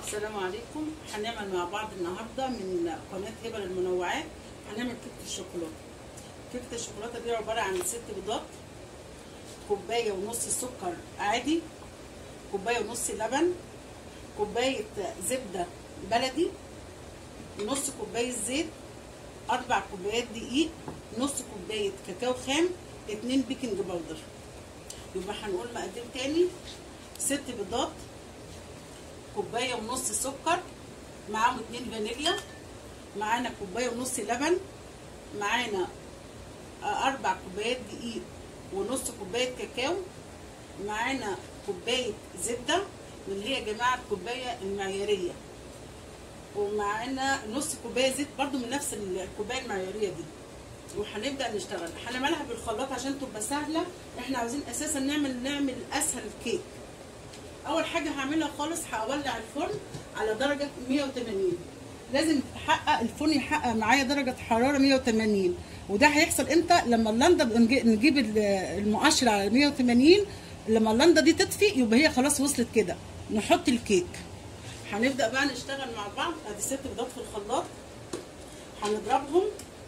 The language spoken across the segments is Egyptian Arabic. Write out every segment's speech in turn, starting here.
السلام عليكم هنعمل مع بعض النهارده من قناه هبه للمنوعات هنعمل كيكه الشوكولاته كيكه الشوكولاته دي عباره عن ست بيضات كوبايه ونص سكر عادي كوبايه ونص لبن كوبايه زبده بلدي نص كوبايه زيت اربع كوبايات دقيق نص كوبايه كاكاو خام اتنين بيكنج باودر يبقى هنقول مقادير تاني ست بيضات كوبايه ونص سكر معاهم اتنين فانيليا معانا كوبايه ونص لبن معانا اربع كوبايات دقيق ونص كوبايه كاكاو معانا كوبايه زبده اللي هي يا جماعه الكوبايه المعياريه ومعانا نص كوبايه زيت برده من نفس الكوبايه المعياريه دي وهنبدا نشتغل هنعملها بالخلاط عشان تبقى سهله احنا عاوزين اساسا نعمل نعمل اسهل كيك اول حاجه هعملها خالص هولع الفرن على درجه 180 لازم تحقق الفرن يحقق معايا درجه حراره 180 وده هيحصل امتى لما اللنده نجيب المؤشر على 180 لما اللنده دي تطفي يبقى هي خلاص وصلت كده نحط الكيك هنبدا بقى نشتغل مع بعض ادي ست بيضات في الخلاط هنضربهم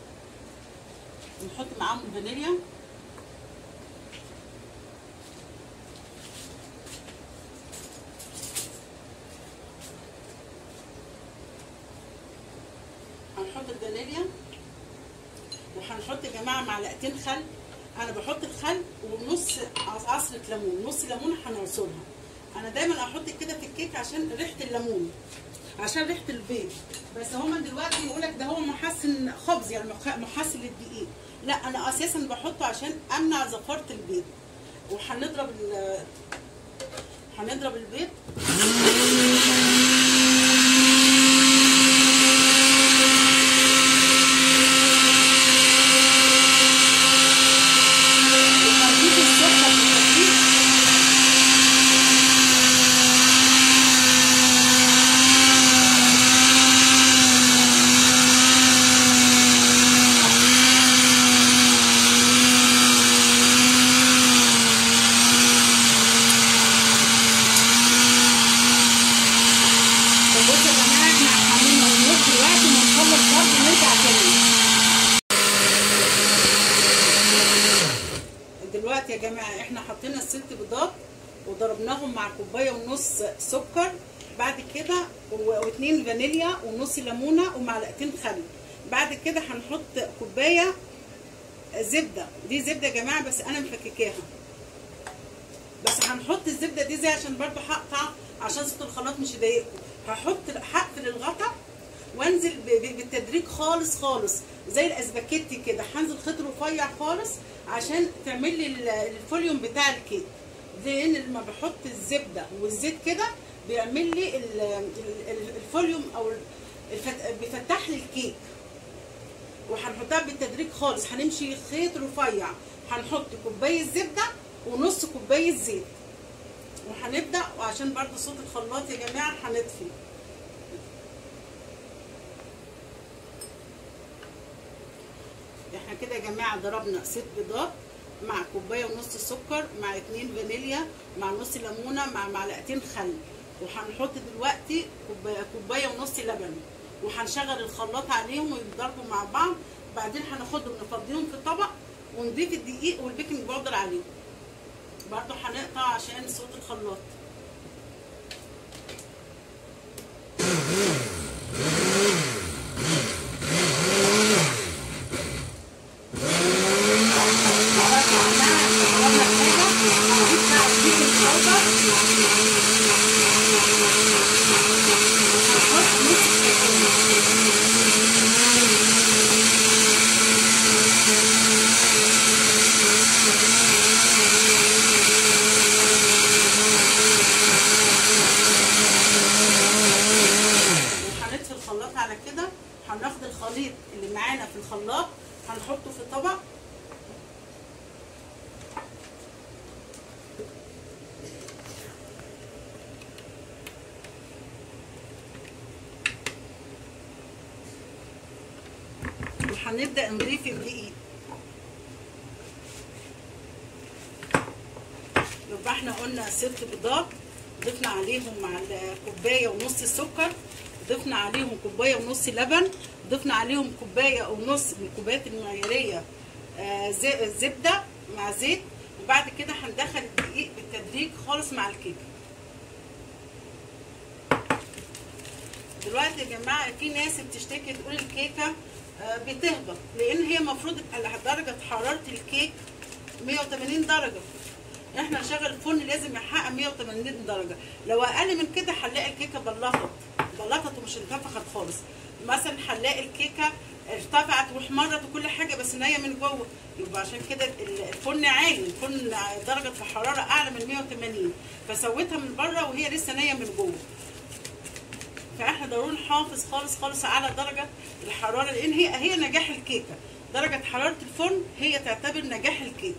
نحط معاهم الفانيليا هنحط الفانيليا وهنحط يا جماعه معلقتين خل انا بحط الخل ونص عصره ليمون نص ليمونه هنعصرها انا دايما احط كده في الكيك عشان ريحه الليمون عشان ريحه البيض بس هما دلوقتي يقول لك ده هو محسن خبز يعني محسن للدقيق لا انا اساسا بحطه عشان امنع زفاره البيض وهنضرب هنضرب البيض دلوقتي يا جماعه احنا حطينا الست بيضات وضربناهم مع كوبايه ونص سكر بعد كده واتنين فانيليا ونص ليمونه ومعلقتين خل بعد كده هنحط كوبايه زبده دي زبده يا جماعه بس انا مفككاها بس هنحط الزبده دي زي عشان برضو هقطع عشان صوت الخلاط مش يضايقكم هحط هقفل الغطا وانزل بالتدريج خالص خالص زي الاسباجيتي كده هنزل خيط رفيع خالص عشان تعمل لي الفوليوم بتاع الكيك لان لما بحط الزبده والزيت كده بيعمل لي الفوليوم او بيفتح لي الكيك وهنحطها بالتدريج خالص هنمشي خيط رفيع هنحط كوبايه زبده ونص كوبايه زيت وهنبدا وعشان برضو صوت الخلاط يا جماعه هنطفي احنا كده يا جماعه ضربنا ست بيضات مع كوبايه ونص سكر مع اتنين فانيليا مع نص ليمونه مع معلقتين خل وهنحط دلوقتي كوبايه ونص لبن وهنشغل الخلاط عليهم ويتضربوا مع بعض بعدين هناخدهم نفضيهم في طبق ونضيف الدقيق والبيكنج باودر عليهم برضو هنقطع عشان صوت الخلاط وهنطفي الخلاط على كده هناخد الخليط اللي معانا في الخلاط هنحطه في طبق وهنبدا نضيف الدقيق يبقى احنا قلنا ست بيضات ضفنا عليهم مع الكوبايه ونص السكر ضفنا عليهم كوبايه ونص لبن ضفنا عليهم كوبايه ونص من الكوبايات المعياريه آه، زي- زبده مع زيت وبعد كده هندخل الدقيق بالتدريج خالص مع الكيكه دلوقتي يا جماعه في ناس بتشتكي تقول الكيكه آه، بتهبط لان هي المفروض درجه حراره الكيك 180 درجه احنا نشغل الفرن لازم يحقق 180 درجه لو اقل من كده هنلاقي الكيكه بلطت بلطت ومش انتفخت خالص مثلا هنلاقي الكيكه ارتفعت واحمرت وكل حاجه بس نيه من جوه يبقى عشان كده ال- الفرن عالي الفرن درجه الحراره اعلى من 180 فسويتها من بره وهي لسه نيه من جوه فاحنا ضروري نحافظ خالص خالص على درجه الحراره لان هي هي نجاح الكيكه درجه حراره الفرن هي تعتبر نجاح الكيك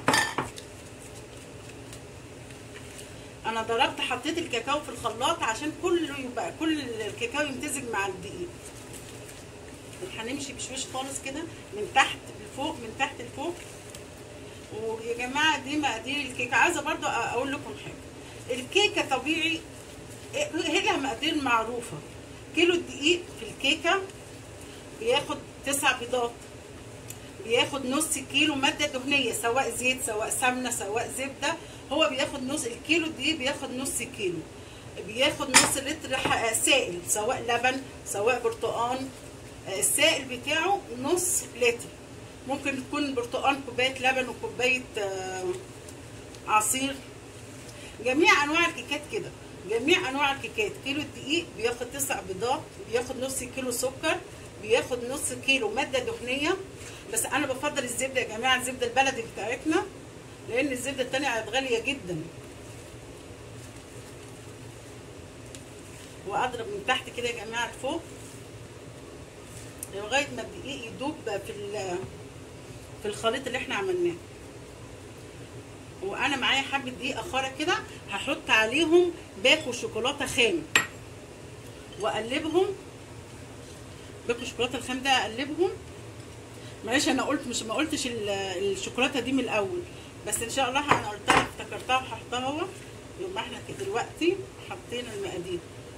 انا ضربت حطيت الكاكاو في الخلاط عشان كله يبقى كل الكاكاو يمتزج مع الدقيق هنمشي بشويش خالص كده من تحت لفوق من تحت لفوق ويا جماعه دي مقادير الكيكه عايزه برضو اقول لكم حاجه الكيكه طبيعي هي لها مقادير معروفه كيلو الدقيق في الكيكه بياخد تسع بيضات بياخد نص كيلو ماده دهنيه سواء زيت سواء سمنه سواء زبده هو بياخد نص الكيلو دي بياخد نص كيلو بياخد نص لتر ح- سائل سواء لبن سواء برتقان آه، السائل بتاعه نص لتر ممكن تكون برتقان كوبايه لبن وكوبايه آه، عصير جميع انواع الكيكات كده جميع انواع الكيكات كيلو الدقيق بياخد تسع بيضات بياخد نص كيلو سكر بياخد نص كيلو ماده دهنيه بس انا بفضل الزبده يا جماعه الزبده البلدي بتاعتنا لان الزبده التانية عاد غاليه جدا واضرب من تحت كده يا جماعه لفوق لغايه ما الدقيق يدوب في ال- في الخليط اللي احنا عملناه وانا معايا حبه دقيق اخره كده هحط عليهم باكو شوكولاته خام واقلبهم باكو الشوكولاته الخام ده اقلبهم معلش انا قلت مش ما قلتش ال- الشوكولاته دي من الاول بس ان شاء الله انا قلتها افتكرتها وهحطها اهو يبقى احنا كده دلوقتي حطينا المقادير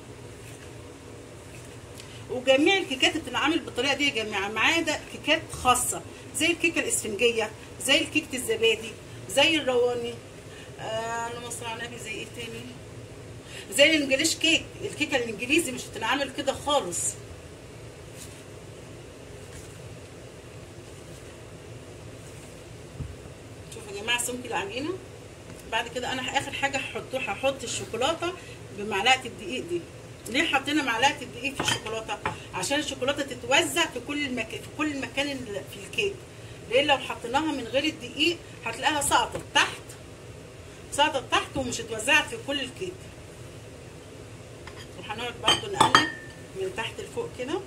وجميع الكيكات اللي بتتعمل بالطريقه دي يا جماعه ما عدا كيكات خاصه زي الكيكه الاسفنجيه زي الكيكه الزبادي زي الرواني آه اللهم صل على النبي زي ايه تاني زي الانجليش كيك الكيكه الانجليزي مش بتتعمل كده خالص شوفوا يا جماعه سمك العجينه بعد كده انا اخر حاجه هحطه هحط الشوكولاته بمعلقه الدقيق دي ليه حطينا معلقه الدقيق في الشوكولاته عشان الشوكولاته تتوزع في كل المكان في كل مكان ال- في الكيك لان لو حطيناها من غير الدقيق هتلاقيها سقطت تحت سقطت تحت ومش اتوزعت في كل الكيك وهنقعد برضو نقلب من تحت لفوق كده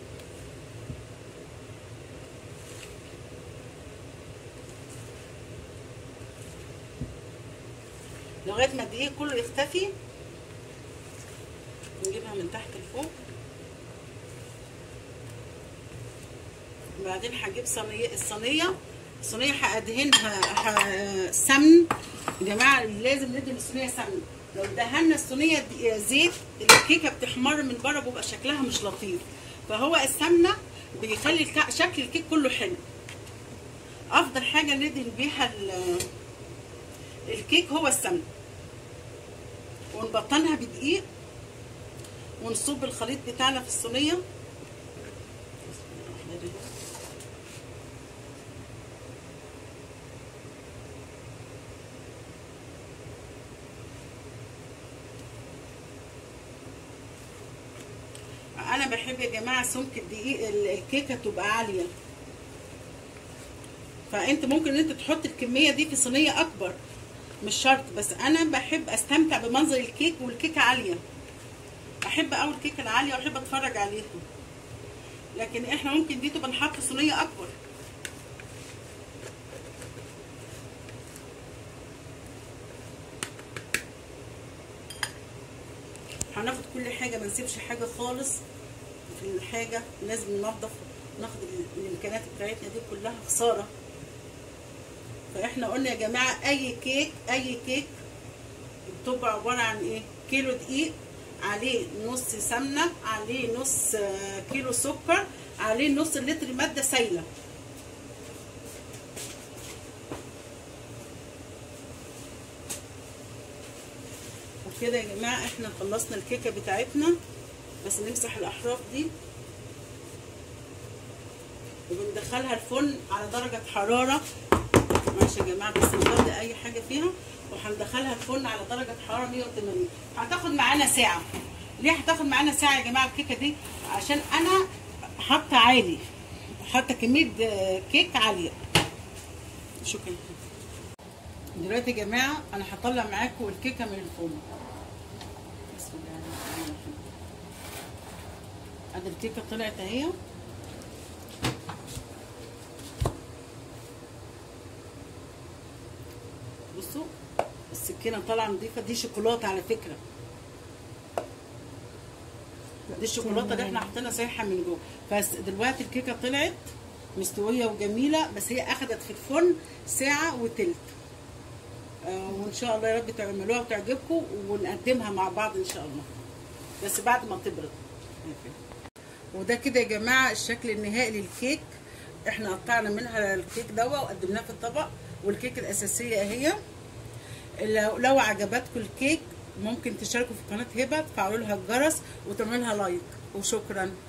لغايه ما الدقيق كله يختفي نجيبها من تحت لفوق وبعدين هجيب صينيه الصينيه الصينيه هادهنها ه- سمن يا جماعه لازم ندهن الصينيه سمن لو دهنا الصينيه دي- زيت الكيكه بتحمر من بره بيبقى شكلها مش لطيف فهو السمنه بيخلي الك- شكل الكيك كله حلو افضل حاجه ندهن بيها ال- الكيك هو السمنه ونبطنها بدقيق ونصب الخليط بتاعنا في الصينيه انا بحب يا جماعه سمك الدقيق ال- الكيكه تبقى عاليه فانت ممكن ان انت تحط الكميه دي في صينيه اكبر مش شرط بس انا بحب استمتع بمنظر الكيك والكيكه عاليه احب قوي الكيكه العاليه واحب اتفرج عليها لكن احنا ممكن دي تبقى نحط في صينيه اكبر هناخد كل حاجه ما نسيبش حاجه خالص في الحاجه لازم ننظف ناخد ال- الامكانيات بتاعتنا دي كلها خساره فاحنا قلنا يا جماعه اي كيك اي كيك بتبقى عباره عن ايه كيلو دقيق عليه نص سمنه عليه نص آه، كيلو سكر عليه نص لتر ماده سايله وكده يا جماعه احنا خلصنا الكيكه بتاعتنا بس نمسح الاحراف دي وبندخلها الفرن على درجه حراره ماشي يا جماعه بس نفضي اي حاجه فيها وهندخلها الفرن على درجه حراره 180 هتاخد معانا ساعه ليه هتاخد معانا ساعه يا جماعه الكيكه دي عشان انا حاطه عالي حاطه كميه آه، كيك عاليه شكرا دلوقتي يا جماعه انا هطلع معاكم الكيكه من الفرن بسم الله الرحمن الرحيم ادي الكيكه طلعت اهي بصوا السكينه طالعه نظيفه دي شوكولاته على فكره دي الشوكولاته اللي احنا حاطينها سايحه من جوه بس دلوقتي الكيكه طلعت مستويه وجميله بس هي اخدت في الفرن ساعه وتلت آه وان شاء الله يا رب تعملوها وتعجبكم ونقدمها مع بعض ان شاء الله بس بعد ما تبرد وده كده يا جماعه الشكل النهائي للكيك احنا قطعنا منها الكيك دوا وقدمناه في الطبق والكيك الاساسيه اهي لو, لو عجبتكم الكيك ممكن تشاركوا في قناه هبه تفعلوا لها الجرس وتعملوا لها لايك وشكرا